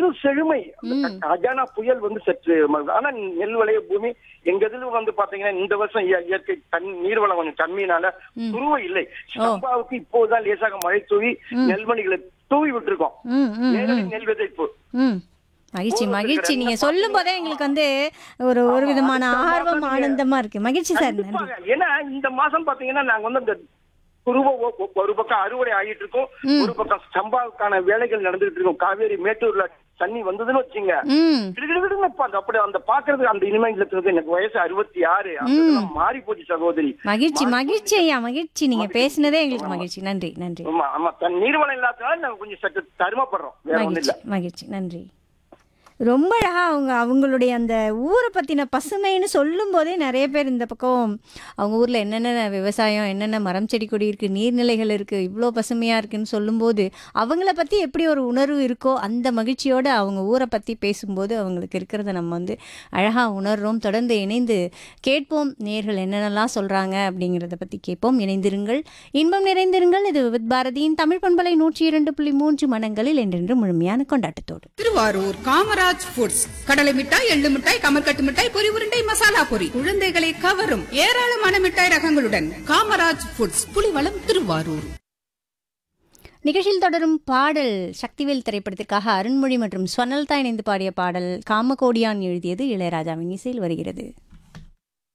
சிறு செழுமை ம். அஜானா புயல் வந்து சற்று ம- ஆனா நெல் விளைய பூமி எங்க இதுல வந்து பாத்தீங்கன்னா இந்த வருஷம் இய- இயற்கை தன் நீர்வளம் கொஞ்சம் கம்மியினால துருவ இல்லை சம்பாவுக்கு இப்போதான் லேசாக மழை தூவி நெல்மணிகளை தூவி விட்டுருக்கோம் ம் ம் நேரடி நெல் விதைப்பு ம் மகிழ்ச்சி ஊர்ல மகிழ்ச்சி இருக்கிற நீங்க எல்லா சொல்லும் போதே எங்களுக்கு வந்து ஒரு ஒரு விதமான அடுத்த ஆர்வம் மாசம் ஆனந்தமா இருக்கு மகிழ்ச்சி சார் நன்றி கண்டிப்பாக. ஏன்னா இந்த மாசம் பாத்தீங்கன்னா நாங்க வந்து அந்த குருவ ஒ- ஒ- ஒரு பக்கம் அறுவடை ஆகிட்டு இருக்கோம் ஒரு பக்கம் சம்பாவுக்கான வேலைகள் நடந்துட்டு இருக்கும் காவேரி மேட்டூர்ல தண்ணி வந்ததுன்னு வச்சுங்க ம் கிடுகிடுகிடுன்னு இப்ப அந்த அப்படி அந்த பாக்குறது அந்த இனிமை இருக்கிறது எனக்கு வயசு அறுபத்தி ஆறு மாறி போச்சு சகோதரி மகிழ்ச்சி மகிழ்ச்சி ஐயா மகிழ்ச்சி நீங்க பேசுனதே எங்களுக்கு மகிழ்ச்சி நன்றி நன்றி ஆமா ஆமா தன் நீர்வளம் இல்லாதனால நாங்க கொஞ்சம் சற்று தருமப்படுறோம் வேற ஒண்ணும் இல்ல மகிழ்ச்சி மகிழ்ச்சி நன்றி ரொம்ப அழகா அவங்க அவங்களுடைய அந்த ஊரை பத்தின பசுமைன்னு சொல்லும் போதே நிறைய பேர் இந்த பக்கம் அவங்க ஊர்ல என்னென்ன விவசாயம் என்னென்ன மரம் செடி கொடி இருக்கு நீர்நிலைகள் இருக்கு இவ்வளோ பசுமையா இருக்குன்னு சொல்லும்போது அவங்கள பத்தி எப்படி ஒரு உணர்வு இருக்கோ அந்த மகிழ்ச்சியோட அவங்க ஊரை பத்தி பேசும்போது அவங்களுக்கு இருக்கிறத நம்ம வந்து அழகா உணர்றோம் தொடர்ந்து இணைந்து கேட்போம் நேர்கள் என்னென்னலாம் சொல்றாங்க அப்படிங்கிறத பத்தி கேட்போம் இணைந்திருங்கள் இன்பம் நிறைந்திருங்கள் இது வித் பாரதியின் தமிழ் பண்பலை நூற்றி இரண்டு புள்ளி மூன்று மனங்களில் என்றென்று முழுமையான கொண்டாட்டத்தோடு திருவாரூர் காமராஜ் ஃபுட்ஸ் கடலை மிட்டாய் எள்ளு மிட்டாய் கமர்கட்டு மிட்டாய் பொரி உருண்டை மசாலா பொரி குழந்தைகளை கவரும் ஏராளமான மிட்டாய் ரகங்களுடன் காமராஜ் ஃபுட்ஸ் புலிவளம் திருவாரூர் நிகழ்ச்சியில் தொடரும் பாடல் சக்திவேல் திரைப்படத்திற்காக அருண்மொழி மற்றும் ஸ்வனல்தா இணைந்து பாடிய பாடல் காமகோடியான் எழுதியது இளையராஜாவின் இசையில் வருகிறது